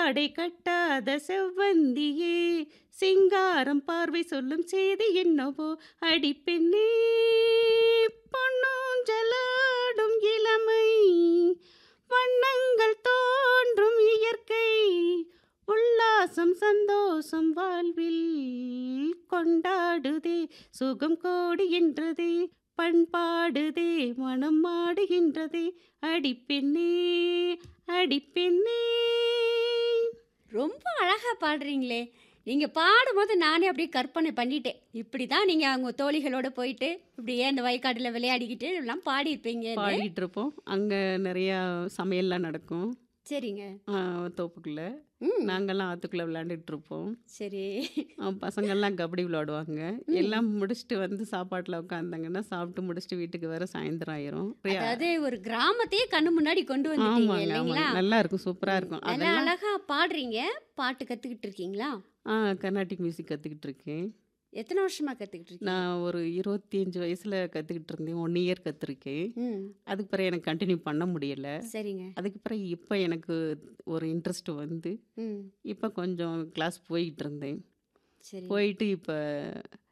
ஜடை கட்டாத செவ்வந்தியே சிங்காரம் பார்வை சொல்லும் செய்தி என்னவோ அடிப்பெண்ணே பொன்னூஞ்சலாடும் இளமை வண்ணங்கள் தோன்றும் இயற்கை உல்லாசம் சந்தோஷம் வாழ்வில் கொண்டாடுதே சுகம் கோடுகின்றதே பண்பாடுதே மனம் மாடுகின்றதே அடிப்பெண்ணே அடிப்பெண்ணே ரொம்ப அழகா பாடுறீங்களே நீங்க பாடும்போது நானே அப்படியே கற்பனை பண்ணிட்டேன் இப்படி தான் நீங்க அவங்க தோழிகளோட போயிட்டு இப்படியே அந்த வயக்காட்டுல விளையாடிக்கிட்டு எல்லாம் பாடியிருப்பீங்க பாடிட்டு இருப்போம் அங்கே நிறையா சமையல்லாம் நடக்கும் சரிங்க ஆ, தோப்புக்குள்ள ம் நாங்கெல்லாம் ஆற்றுக்குள்ளே விளையாண்டுட்டு இருப்போம் சரி ஆ, பசங்கள்லாம் கபடி விளையாடுவாங்க எல்லாம் முடிச்சுட்டு வந்து சாப்பாட்டில் உட்காந்தாங்கன்னா சாப்பிட்டு முடிச்சுட்டு வீட்டுக்கு வர சாயந்தரம் ஆயிரும் அதாவது ஒரு கிராமத்தையே கண்ணு முன்னாடி கொண்டு வந்துட்டீங்க ஆமாங்க இல்லைங்களா ஆமாங்க நல்லா இருக்கும் சூப்பராக இருக்கும் நல்லா அதெல்லாம் அழகா பாடுறீங்க பாட்டு கத்துக்கிட்டு இருக்கீங்களா ஆ கர்நாடிக் மியூசிக் கற்றுக்கிட்டு இருக்கேன் எத்தனை வருஷமா கத்துக்கிட்டு இருக்கீங்க நான் ஒரு இருபத்தி அஞ்சு வயசில் கற்றுக்கிட்டு இருந்தேன் ஒன் இயர் கற்றுருக்கேன் ம் அதுக்கு பிறகு எனக்கு கண்டினியூ பண்ண முடியல சரிங்க அதுக்கு பிறகு இப்போ எனக்கு ஒரு இன்ட்ரெஸ்ட் வந்து ம் இப்போ கொஞ்சம் கிளாஸ் போய்கிட்டு இருந்தேன் சரி போயிட்டு இப்போ